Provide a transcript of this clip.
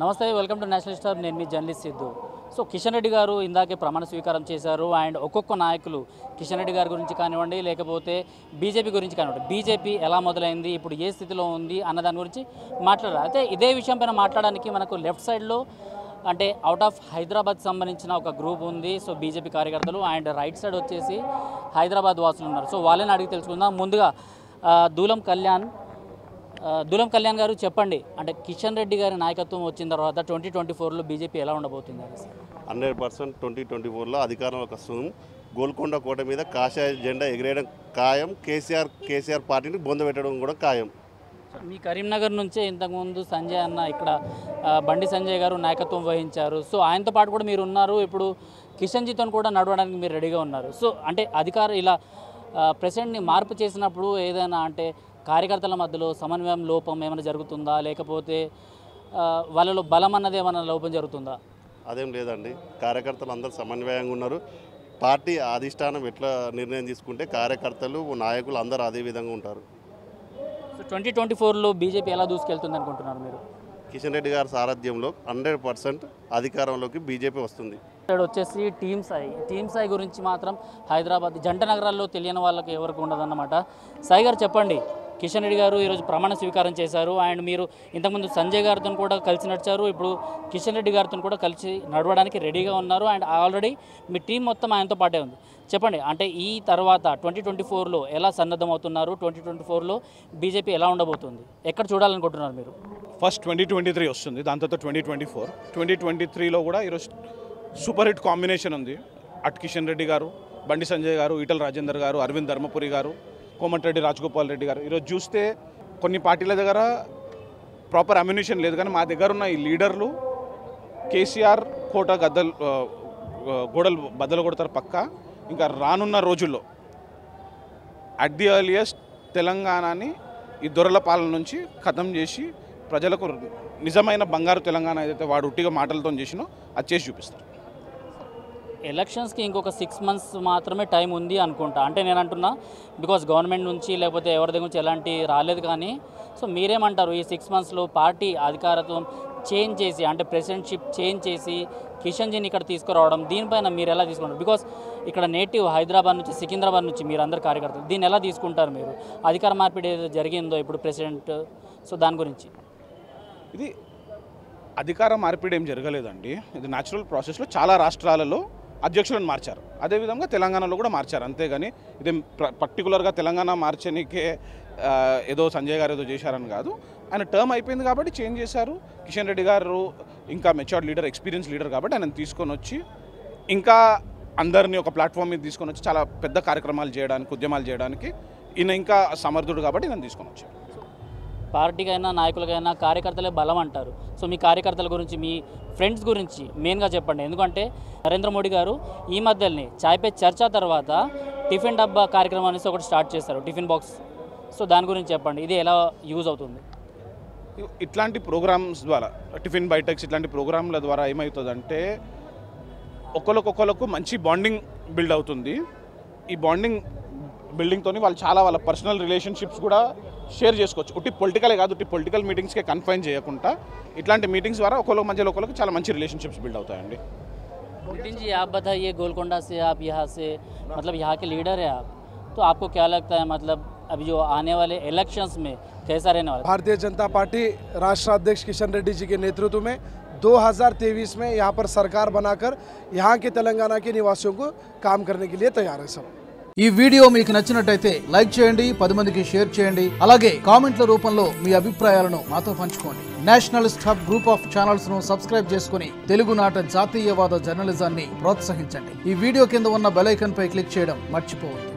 నమస్తే welcome to national star నేను మీ జర్నలిస్ట్ సిద్ధు సో కిషన్ రెడ్డి గారు ఇందాకే ప్రమాణ స్వీకారం చేశారు అండ్ ఒక్కొక్క నాయకులు కిషన్ రెడ్డి గారి గురించి కానివ్వండి లేకపోతే బీజేపీ గురించి కానివ్వండి బీజేపీ ఎలా మొదలైంది ఇప్పుడు ఏ స్థితిలో ఉంది అన్న దాని గురించి మాట్లాడారు అయితే ఇదే విషయం పైన మాట్లాడడానికి మనకు లెఫ్ట్ సైడ్లో అంటే అవుట్ ఆఫ్ హైదరాబాద్ సంబంధించిన ఒక గ్రూప్ ఉంది సో బీజేపీ కార్యకర్తలు అండ్ రైట్ సైడ్ వచ్చేసి హైదరాబాద్ వాసులు ఉన్నారు సో వాళ్ళని అడిగి తెలుసుకుందాం ముందుగా ఆ, దూలం కళ్యాణ్ ఆ, దూలం కళ్యాణ్ గారు చెప్పండి అంటే కిషన్ రెడ్డి గారి నాయకత్వం వచ్చిన తర్వాత ట్వంటీ ట్వంటీ ఫోర్లో బీజేపీ ఎలా ఉండబోతుంది అనేసి హండ్రెడ్ పర్సెంట్ ట్వంటీ ట్వంటీ ఫోర్లో అధికారంలోకి వస్తున్నాం గోల్కొండ కోట మీద కాషాయ జెండా ఎగిరేయడం ఖాయం కేసీఆర్ కేసీఆర్ పార్టీని బొందబెట్టడం కూడా ఖాయం సో మీ కరీంనగర్ నుంచే ఇంతకుముందు సంజయ్ అన్న ఇక్కడ ఆ, బండి సంజయ్ గారు నాయకత్వం వహించారు సో ఆయనతో పాటు కూడా మీరు ఉన్నారు ఇప్పుడు కిషన్ జీతో కూడా నడవడానికి మీరు రెడీగా ఉన్నారు సో అంటే అధికార ఇలా ప్రెసిడెంట్ని మార్పు చేసినప్పుడు ఏదైనా అంటే కార్యకర్తల మధ్యలో సమన్వయం లోపం ఏమైనా జరుగుతుందా లేకపోతే ఆ, వాళ్ళలో బలం అన్నది ఏమైనా లోపం జరుగుతుందా అదేం లేదండి కార్యకర్తలు అందరూ సమన్వయంగా ఉన్నారు పార్టీ అధిష్టానం ఎట్లా నిర్ణయం తీసుకుంటే కార్యకర్తలు నాయకులు అందరూ అదే విధంగా ఉంటారు సో ట్వంటీ ట్వంటీ ఫోర్లో బీజేపీ ఎలా దూసుకెళ్తుంది అనుకుంటున్నారు మీరు కిషన్ రెడ్డి గారి సారథ్యంలో హండ్రెడ్ పర్సెంట్ అధికారంలోకి బీజేపీ వస్తుంది ఇక్కడ వచ్చేసి టీమ్ సాయి టీమ్ సాయి గురించి మాత్రం హైదరాబాద్ జంట నగరాల్లో తెలియని వాళ్ళకి ఎవరికి ఉండదన్నమాట సాయి గారు చెప్పండి కిషన్ రెడ్డి గారు ఈరోజు ప్రమాణ స్వీకారం చేశారు అండ్ మీరు ఇంతకుముందు సంజయ్ గారితో కూడా కలిసి నడిచారు ఇప్పుడు కిషన్ రెడ్డి గారితో కూడా కలిసి నడవడానికి రెడీగా ఉన్నారు అండ్ ఆల్రెడీ మీ టీం మొత్తం ఆయనతో పాటే ఉంది చెప్పండి అంటే ఈ తర్వాత ట్వంటీ ట్వంటీ ఫోర్లో ఎలా సన్నద్ధం అవుతున్నారు ట్వంటీ ట్వంటీ ఫోర్లో బీజేపీ ఎలా ఉండబోతుంది ఎక్కడ చూడాలనుకుంటున్నారు మీరు ఫస్ట్ ట్వంటీ ట్వంటీ త్రీ వస్తుంది దాని తర్వాత twenty twenty four twenty twenty త్రీలో కూడా ఈరోజు సూపర్ హిట్ కాంబినేషన్ ఉంది అట్ కిషన్ రెడ్డి గారు బండి సంజయ్ గారు ఈటల రాజేందర్ గారు అరవింద్ ధర్మపురి గారు కోమటిరెడ్డి రాజగోపాల్ రెడ్డి గారు ఈరోజు చూస్తే కొన్ని పార్టీల దగ్గర ప్రాపర్ అమ్యునిషన్ లేదు కానీ మా దగ్గర ఉన్న ఈ లీడర్లు కేసీఆర్ కోట గద్దలు ఆ, ఆ, గోడలు బద్దలు కొడతారు పక్క ఇంకా రానున్న రోజుల్లో అట్ ది ఎర్లియస్ట్ తెలంగాణని ఈ దొరల పాలన నుంచి ఖతం చేసి ప్రజలకు నిజమైన బంగారు తెలంగాణ ఏదైతే వాడు ఉట్టిగా మాటలతో చేసినో అది చేసి చూపిస్తారు ఎలక్షన్స్కి ఇంకొక సిక్స్ మంత్స్ మాత్రమే టైం ఉంది అనుకుంటా అంటే నేను అంటున్నా బికాస్ గవర్నమెంట్ నుంచి లేకపోతే ఎవరి దగ్గర నుంచి ఎలాంటి రాలేదు కానీ సో మీరేమంటారు ఈ సిక్స్ మంత్స్లో పార్టీ అధికారత్వం చేంజ్ చేసి అంటే ప్రెసిడెంట్షిప్ చేంజ్ చేసి కిషన్జీని ఇక్కడ తీసుకురావడం దీనిపైన మీరు ఎలా తీసుకుంటారు బికాస్ ఇక్కడ నేటివ్ హైదరాబాద్ నుంచి సికింద్రాబాద్ నుంచి మీరు అందరు కార్యకర్తలు దీన్ని ఎలా తీసుకుంటారు మీరు అధికార మార్పిడి ఏదో జరిగిందో ఇప్పుడు ప్రెసిడెంట్ సో దాని గురించి ఇది అధికార మార్పిడి ఏం జరగలేదండి ఇది న్యాచురల్ ప్రాసెస్లో చాలా రాష్ట్రాలలో అధ్యక్షులను మార్చారు అదేవిధంగా తెలంగాణలో కూడా మార్చారు అంతేగాని ఇది పర్టికులర్గా తెలంగాణ మార్చనికే ఆ, ఏదో సంజయ్ గారు ఏదో చేశారని కాదు ఆయన టర్మ్ అయిపోయింది కాబట్టి చేంజ్ చేశారు కిషన్ రెడ్డి గారు ఇంకా మెచ్యూర్డ్ లీడర్ ఎక్స్పీరియన్స్ లీడర్ కాబట్టి ఆయన తీసుకొని వచ్చి ఇంకా అందరినీ ఒక ప్లాట్ఫామ్ మీద తీసుకొని వచ్చి చాలా పెద్ద కార్యక్రమాలు చేయడానికి ఉద్యమాలు చేయడానికి ఈయన ఇంకా సమర్థుడు కాబట్టి నేను తీసుకొని వచ్చాను పార్టీకైనా నాయకులకైనా కార్యకర్తలే బలం అంటారు సో మీ కార్యకర్తల గురించి మీ ఫ్రెండ్స్ గురించి మెయిన్గా చెప్పండి ఎందుకంటే నరేంద్ర మోడీ గారు ఈ మధ్యలోనే చాయ్ పే చర్చ తర్వాత టిఫిన్ డబ్బా కార్యక్రమం అనేసి ఒకటి స్టార్ట్ చేస్తారు టిఫిన్ బాక్స్ సో దాని గురించి చెప్పండి ఇది ఎలా యూజ్ అవుతుంది ఇట్లాంటి ప్రోగ్రామ్స్ ద్వారా టిఫిన్ బైటెక్స్ ఇట్లాంటి ప్రోగ్రాంల ద్వారా ఏమవుతుందంటే ఒకరికొకరికి మంచి బాండింగ్ బిల్డ్ అవుతుంది ఈ బాండింగ్ బిల్డింగ్తో వాళ్ళు చాలా వాళ్ళ పర్సనల్ రిలేషన్షిప్స్ కూడా షేర్ చేసుకోవచ్చు ఉట్టి పొలిటికలే కాదు ఉట్టి పొలిటికల్ మీటింగ్స్కే కన్ఫైన్ చేయకుండా ఇట్లాంటి మీటింగ్స్ ద్వారా ఒకరికి మధ్యలో ఒకరికి చాలా మంచి రిలేషన్షిప్స్ బిల్డ్ అవుతాయండి नितिन जी आप बताइए गोलकोंडा से आप यहाँ से मतलब यहाँ के लीडर है आप तो आपको क्या लगता है मतलब अभी जो आने वाले इलेक्शंस में कैसा रहने वाला है? भारतीय जनता पार्टी राष्ट्राध्यक्ष किशन रेड्डी जी के नेतृत्व में 2023 में यहाँ पर सरकार बनाकर यहाँ के तेलंगाना के निवासियों को काम करने के लिए तैयार है सब ఈ వీడియో మీకు నచ్చినట్టయితే లైక్ చేయండి పది మందికి షేర్ చేయండి అలాగే కామెంట్ల రూపంలో మీ అభిప్రాయాలను మాతో పంచుకోండి nationalist hub group of channels ను సబ్స్క్రైబ్ చేసుకుని తెలుగునాట జాతీయవాద జర్నలిజాన్ని ప్రోత్సహించండి ఈ వీడియో కింద ఉన్న బెల్ ఐకాన్ పై క్లిక్ చేయడం మర్చిపోవద్దు